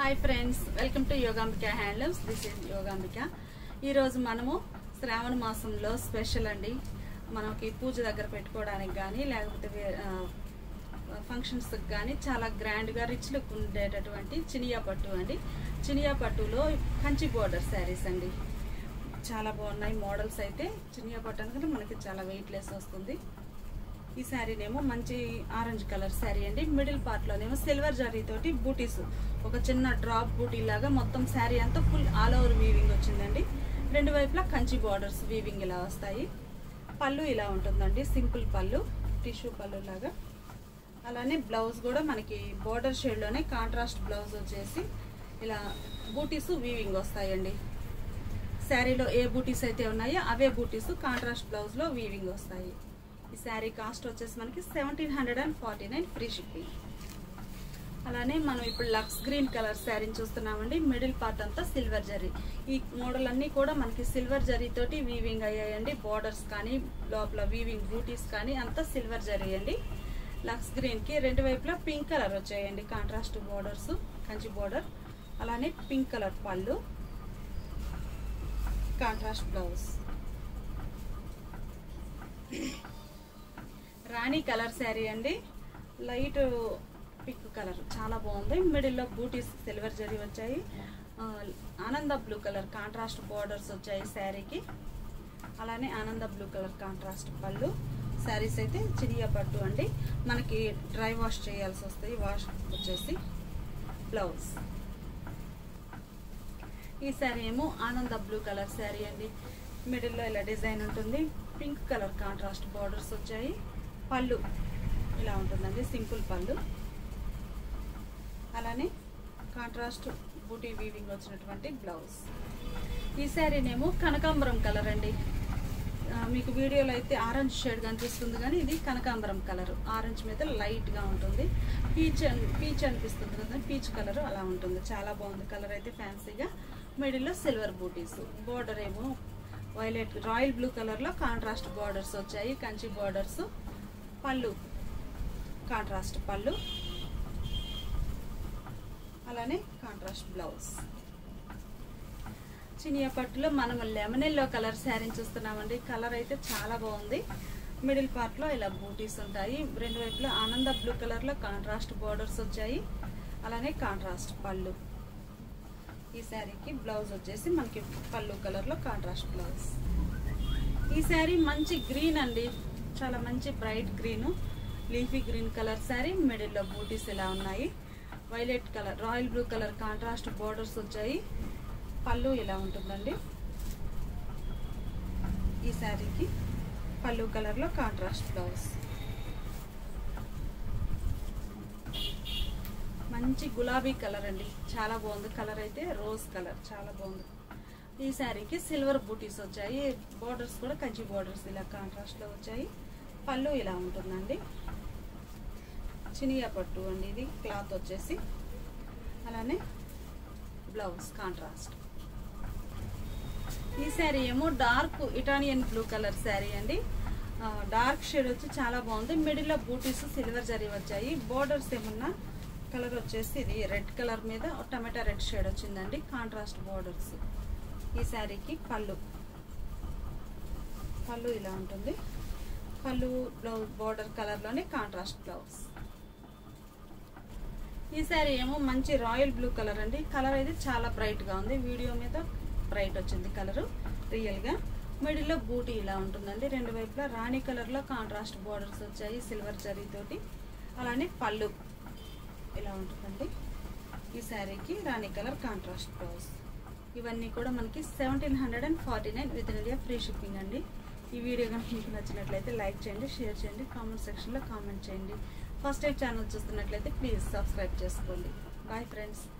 hi friends welcome to Yogambika handlooms this is Yogambika ఈరోజు మనము శ్రావణ మాసంలో స్పెషల్ అండి మనకి పూజ దగ్గర పెట్టుకోవడానికి కానీ లేకపోతే ఫంక్షన్స్కి కానీ చాలా గ్రాండ్గా రిచ్ లుక్ ఉండేటటువంటి చినియా పట్టు అండి చినియా పట్టులో కంచి బోర్డర్ శారీస్ అండి చాలా బాగున్నాయి మోడల్స్ అయితే చినియా పట్టు అనుకుంటే మనకి చాలా వెయిట్ లెస్ వస్తుంది ఈ శారీనేమో మంచి ఆరెంజ్ కలర్ శారీ అండి మిడిల్ పార్ట్లోనేమో సిల్వర్ జరీ తోటి బూటీస్ ఒక చిన్న డ్రాప్ బూటీ లాగా మొత్తం శారీ అంతా ఫుల్ ఆల్ ఓవర్ వీవింగ్ వచ్చిందండి రెండు వైపులా కంచి బార్డర్స్ వీవింగ్ ఇలా వస్తాయి పళ్ళు ఇలా ఉంటుందండి సింపుల్ పళ్ళు టిష్యూ పళ్ళు లాగా అలానే బ్లౌజ్ కూడా మనకి బోర్డర్ షేడ్లోనే కాంట్రాస్ట్ బ్లౌజ్ వచ్చేసి ఇలా బూటీస్ వీవింగ్ వస్తాయండి శారీలో ఏ బూటీస్ అయితే ఉన్నాయో అవే బూటీస్ కాంట్రాస్ట్ బ్లౌజ్లో వీవింగ్ వస్తాయి ఈ శారీ కాస్ట్ వచ్చేసి మనకి seventeen hundred and forty nine free shipping అలానే మనం ఇప్పుడు లక్స్ గ్రీన్ కలర్ శారీని చూస్తున్నామండి మిడిల్ పార్ట్ అంతా సిల్వర్ జరీ ఈ మోడల్ అన్నీ కూడా మనకి సిల్వర్ జరీ తోటి వీవింగ్ అయ్యాయండి బార్డర్స్ కానీ లోపల వీవింగ్ బూటీస్ కానీ అంతా సిల్వర్ జరీ అండి లక్స్ గ్రీన్కి రెండు వైపులా పింక్ కలర్ వచ్చాయండి కాంట్రాస్ట్ బార్డర్స్ కంచి బార్డర్ అలానే పింక్ కలర్ పళ్ళు contrast blouse rani colour sari అండి లైట్ పింక్ కలర్ చాలా బాగుంది మిడిల్లో బూటీస్ సిల్వర్ జరీ వచ్చాయి ఆ, ఆనంద బ్లూ కలర్ కాంట్రాస్ట్ బార్డర్స్ వచ్చాయి శారీకి అలానే ఆనంద బ్లూ కలర్ కాంట్రాస్ట్ పళ్ళు శారీస్ అయితే చినియా పట్టు అండి మనకి డ్రై వాష్ చేయాల్సి వస్తాయి వాష్ వచ్చేసి బ్లౌజ్ ఈ శారీ ఏమో ఆనంద బ్లూ కలర్ శారీ అండి మిడిల్లో ఇలా డిజైన్ ఉంటుంది పింక్ కలర్ కాంట్రాస్ట్ బార్డర్స్ వచ్చాయి పళ్ళు ఇలా ఉంటుందండి సింపుల్ పళ్ళు అలానే కాంట్రాస్ట్ బూటీ వీవింగ్ వచ్చినటువంటి బ్లౌజ్ ఈ శారీనేమో కనకాంబరం కలర్ అండి ఆ, మీకు వీడియోలో అయితే ఆరెంజ్ షేడ్ కనిపిస్తుంది కానీ ఇది కనకాంబరం కలర్ ఆరెంజ్ మీద లైట్గా ఉంటుంది పీచ్ అన్ పీచ్ అనిపిస్తుంది కదా పీచ్ కలర్ అలా ఉంటుంది చాలా బాగుంది కలర్ అయితే ఫ్యాన్సీగా మిడిల్లో సిల్వర్ బూటీస్ బార్డర్ ఏమో వైలెట్ రాయల్ బ్లూ కలర్లో కాంట్రాస్ట్ బార్డర్స్ వచ్చాయి కంచి బార్డర్స్ పళ్ళు కాంట్రాస్ట్ పళ్ళు అలానే కాంట్రాస్ట్ బ్లౌజ్ చినియా పట్టులో మనం లెమన్ ఎల్లో కలర్ శారీని చూస్తున్నామండి కలర్ అయితే చాలా బాగుంది మిడిల్ పార్ట్లో ఇలా బూటీస్ ఉంటాయి రెండు వైపులా ఆనంద బ్లూ కలర్లో కాంట్రాస్ట్ బార్డర్స్ వచ్చాయి అలానే కాంట్రాస్ట్ పళ్ళు ఈ శారీకి బ్లౌజ్ వచ్చేసి మనకి పళ్ళు కలర్లో కాంట్రాస్ట్ బ్లౌజ్ ఈ శారీ మంచి గ్రీన్ అండి చాలా మంచి bright green leafy green colour sari మిడిల్లో బూటీస్ ఇలా ఉన్నాయి violet colour royal blue colour contrast borders వచ్చాయి పళ్ళు ఇలా ఉంటుందండి ఈ శారీకి పళ్ళు కలర్లో కాంట్రాస్ట్ బ్లౌజ్ మంచి గులాబీ కలర్ అండి చాలా బాగుంది కలర్ అయితే రోజ్ కలర్ చాలా బాగుంది ఈ శారీకి సిల్వర్ బూటీస్ వచ్చాయి బోర్డర్స్ కూడా కంచి బోర్డర్స్ ఇలా కాంట్రాస్ట్లో వచ్చాయి పళ్ళు ఇలా ఉంటుందండి చినియా పట్టు అండి ఇది క్లాత్ వచ్చేసి అలానే బ్లౌజ్ కాంట్రాస్ట్ ఈ శారీ ఏమో dark Italian blue colour sari అండి ఆ, డార్క్ షేడ్ వచ్చి చాలా బాగుంది మిడిల్లో బూటీస్ సిల్వర్ జరీ వచ్చాయి బోర్డర్స్ ఏమన్నా కలర్ వచ్చేసి ఇది రెడ్ కలర్ మీద టమాటా రెడ్ షేడ్ వచ్చిందండి కాంట్రాస్ట్ బోర్డర్స్ ఈ శారీకి పళ్ళు పళ్ళు ఇలా ఉంటుంది పళ్ళు బ్లౌజ్ బోర్డర్ కలర్లోనే కాంట్రాస్ట్ బ్లౌజ్ ఈ శారీ ఏమో మంచి రాయల్ బ్లూ కలర్ అండి కలర్ అయితే చాలా బ్రైట్గా ఉంది వీడియో మీద బ్రైట్ వచ్చింది కలరు రియల్గా మిడిల్లో బూటీ ఇలా ఉంటుందండి రెండు వైపులా రాణి కలర్లో కాంట్రాస్ట్ బోర్డర్స్ వచ్చాయి సిల్వర్ జరీతోటి అలానే పళ్ళు ఇలా ఉంటుందండి ఈ శారీకి రాణి కలర్ కాంట్రాస్ట్ బ్లౌజ్ ఇవన్నీ కూడా మనకి seventeen hundred and forty nine within India free shipping అండి ఈ వీడియో కనుక మీకు నచ్చినట్లయితే లైక్ చేయండి షేర్ చేయండి కామెంట్ సెక్షన్లో కామెంట్ చేయండి ఫస్ట్ టైం ఛానల్ చూస్తున్నట్లయితే ప్లీజ్ సబ్స్క్రైబ్ చేసుకోండి బాయ్ ఫ్రెండ్స్